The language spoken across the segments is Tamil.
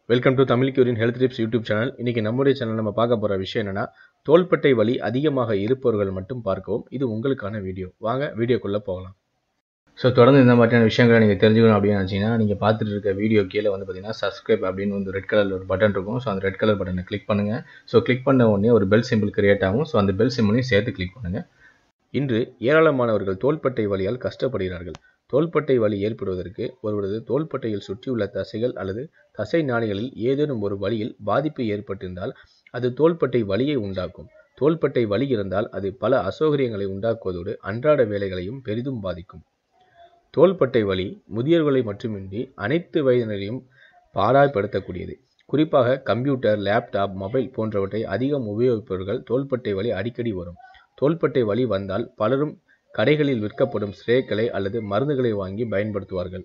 வெல்கம் டு தமிழ் கியூரின் ஹெல்த் டிப்ஸ் யூடியூப் சேனல் இன்னைக்கு நம்முடைய சேனல் நம்ம பார்க்க போகிற விஷயம் என்னன்னா தோள்பட்டை வலி அதிகமாக இருப்பவர்கள் மட்டும் பார்க்கவும் இது உங்களுக்கான வீடியோ வாங்க வீடியோக்குள்ளே போகலாம் ஸோ தொடர்ந்து இந்த மாதிரியான விஷயங்களை நீங்கள் தெரிஞ்சுக்கணும் அப்படின்னு நினச்சிங்கன்னா நீங்கள் பார்த்துட்டு இருக்க வீடியோ கீழே வந்து பார்த்தீங்கன்னா சப்ஸ்கிரைப் அப்படின்னு வந்து ரெட் கலர் ஒரு பட்டன் இருக்கும் ஸோ அந்த ரெட் கலர் பட்டனை கிளிக் பண்ணுங்கள் ஸோ கிளிக் பண்ண உடனே ஒரு பெல் சிம்பிள் கிரியேட் ஆகும் ஸோ அந்த பெல் சிம்பிளையும் சேர்த்து கிளிக் பண்ணுங்கள் இன்று ஏராளமானவர்கள் தோள்பட்டை வலியால் கஷ்டப்படுகிறார்கள் தோள்பட்டை வலி ஏற்படுவதற்கு ஒருவரது தோள்பட்டையில் சுற்றியுள்ள தசைகள் அல்லது தசை நாடிகளில் ஏதேனும் ஒரு வழியில் பாதிப்பு ஏற்பட்டிருந்தால் அது தோள்பட்டை வலியை உண்டாக்கும் தோள்பட்டை வலி இருந்தால் அது பல அசௌகரியங்களை உண்டாக்குவதோடு அன்றாட வேலைகளையும் பெரிதும் பாதிக்கும் தோள்பட்டை வலி முதியோர்களை மட்டுமின்றி அனைத்து வயதினரையும் பாடாய்படுத்தக்கூடியது குறிப்பாக கம்ப்யூட்டர் லேப்டாப் மொபைல் போன்றவற்றை அதிகம் உபயோகிப்பவர்கள் தோள்பட்டை வலி அடிக்கடி வரும் தோள்பட்டை வலி வந்தால் பலரும் கடைகளில் விற்கப்படும் ஸ்ப்ரேக்களை அல்லது மருந்துகளை வாங்கி பயன்படுத்துவார்கள்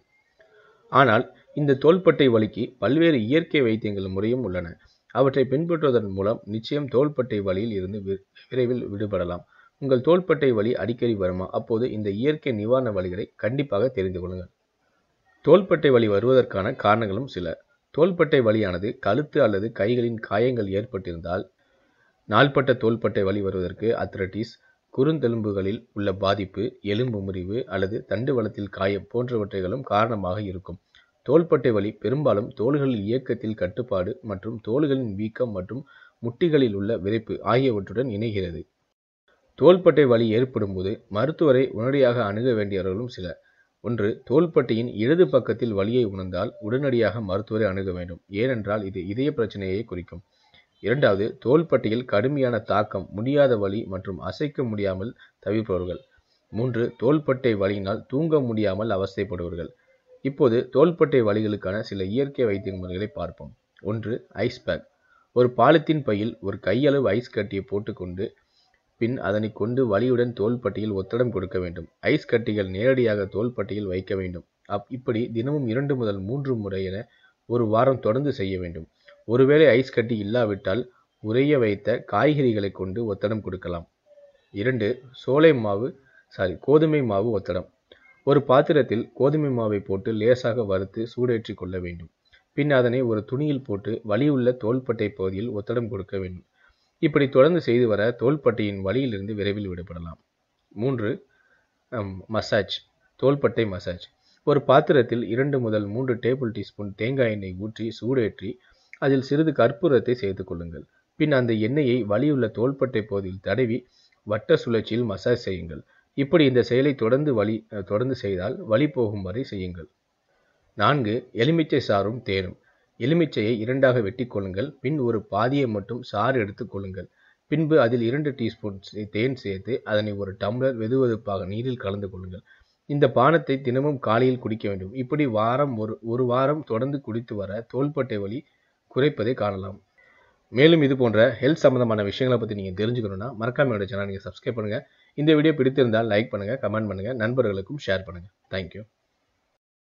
ஆனால் இந்த தோள்பட்டை வலிக்கு பல்வேறு இயற்கை வைத்தியங்கள் முறையும் உள்ளன அவற்றை பின்பற்றுவதன் மூலம் நிச்சயம் தோள்பட்டை வலியில் இருந்து விரைவில் விடுபடலாம் உங்கள் தோள்பட்டை வலி அடிக்கடி வருமா அப்போது இந்த இயற்கை நிவாரண வழிகளை கண்டிப்பாக தெரிந்து கொள்ளுங்கள் தோள்பட்டை வலி வருவதற்கான காரணங்களும் சில தோள்பட்டை வலியானது கழுத்து அல்லது கைகளின் காயங்கள் ஏற்பட்டிருந்தால் நாள்பட்ட தோள்பட்டை வலி வருவதற்கு அத்ரட்டிஸ் குறுந்தெலும்புகளில் உள்ள பாதிப்பு எலும்பு முறிவு அல்லது தண்டுவளத்தில் காயம் போன்றவற்றைகளும் காரணமாக இருக்கும் தோள்பட்டை வலி பெரும்பாலும் தோள்களில் இயக்கத்தில் கட்டுப்பாடு மற்றும் தோள்களின் வீக்கம் மற்றும் முட்டிகளில் உள்ள விரைப்பு ஆகியவற்றுடன் இணைகிறது தோள்பட்டை வலி ஏற்படும் போது மருத்துவரை உடனடியாக அணுக வேண்டியவர்களும் சில ஒன்று தோள்பட்டையின் இடது பக்கத்தில் வலியை உணர்ந்தால் உடனடியாக மருத்துவரை அணுக வேண்டும் ஏனென்றால் இது இதய பிரச்சனையை குறிக்கும் இரண்டாவது தோள்பட்டையில் கடுமையான தாக்கம் முடியாத வலி மற்றும் அசைக்க முடியாமல் தவிப்பவர்கள் மூன்று தோள்பட்டை வலியினால் தூங்க முடியாமல் அவஸ்தைப்படுவர்கள் இப்போது தோள்பட்டை வலிகளுக்கான சில இயற்கை வைத்திய முறைகளை பார்ப்போம் ஒன்று ஐஸ் பேக் ஒரு பாலித்தீன் பையில் ஒரு கையளவு ஐஸ் கட்டியை போட்டுக்கொண்டு பின் அதனை கொண்டு வலியுடன் தோள்பட்டையில் ஒத்தடம் கொடுக்க வேண்டும் ஐஸ் கட்டிகள் நேரடியாக தோள்பட்டையில் வைக்க வேண்டும் அப் இப்படி தினமும் இரண்டு முதல் மூன்று முறை என ஒரு வாரம் தொடர்ந்து செய்ய வேண்டும் ஒருவேளை ஐஸ் கட்டி இல்லாவிட்டால் உறைய வைத்த காய்கறிகளை கொண்டு ஒத்தடம் கொடுக்கலாம் இரண்டு சோலை மாவு சாரி கோதுமை மாவு ஒத்தடம் ஒரு பாத்திரத்தில் கோதுமை மாவை போட்டு லேசாக வறுத்து சூடேற்றி கொள்ள வேண்டும் பின் அதனை ஒரு துணியில் போட்டு வலியுள்ள தோள்பட்டை பகுதியில் ஒத்தடம் கொடுக்க வேண்டும் இப்படி தொடர்ந்து செய்து வர தோள்பட்டையின் வலியிலிருந்து விரைவில் விடுபடலாம் மூன்று மசாஜ் தோள்பட்டை மசாஜ் ஒரு பாத்திரத்தில் இரண்டு முதல் மூன்று டேபிள் டீஸ்பூன் தேங்காய் எண்ணெய் ஊற்றி சூடேற்றி அதில் சிறிது கற்பூரத்தை சேர்த்து கொள்ளுங்கள் பின் அந்த எண்ணெயை வலியுள்ள தோள்பட்டை பகுதியில் தடவி வட்ட சுழற்சியில் மசாஜ் செய்யுங்கள் இப்படி இந்த செயலை தொடர்ந்து வலி தொடர்ந்து செய்தால் வலி போகும் வரை செய்யுங்கள் நான்கு எலுமிச்சை சாறும் தேனும் எலுமிச்சையை இரண்டாக வெட்டி கொள்ளுங்கள் பின் ஒரு பாதியை மட்டும் சாறு எடுத்துக் கொள்ளுங்கள் பின்பு அதில் இரண்டு டீஸ்பூன் தேன் சேர்த்து அதனை ஒரு டம்ளர் வெதுவெதுப்பாக நீரில் கலந்து கொள்ளுங்கள் இந்த பானத்தை தினமும் காலையில் குடிக்க வேண்டும் இப்படி வாரம் ஒரு ஒரு வாரம் தொடர்ந்து குடித்து வர தோள்பட்டை வலி குறைப்பதை காணலாம் மேலும் இது போன்ற ஹெல்த் சம்மந்தமான விஷயங்களை பற்றி நீங்கள் தெரிஞ்சுக்கணுன்னா மறக்காம என்னோட சேனல் நீங்கள் சப்ஸ்கிரைப் பண்ணுங்கள் இந்த வீடியோ பிடித்திருந்தால் லைக் பண்ணுங்கள் கமெண்ட் பண்ணுங்கள் நண்பர்களுக்கும் ஷேர் பண்ணுங்கள் தேங்க்யூ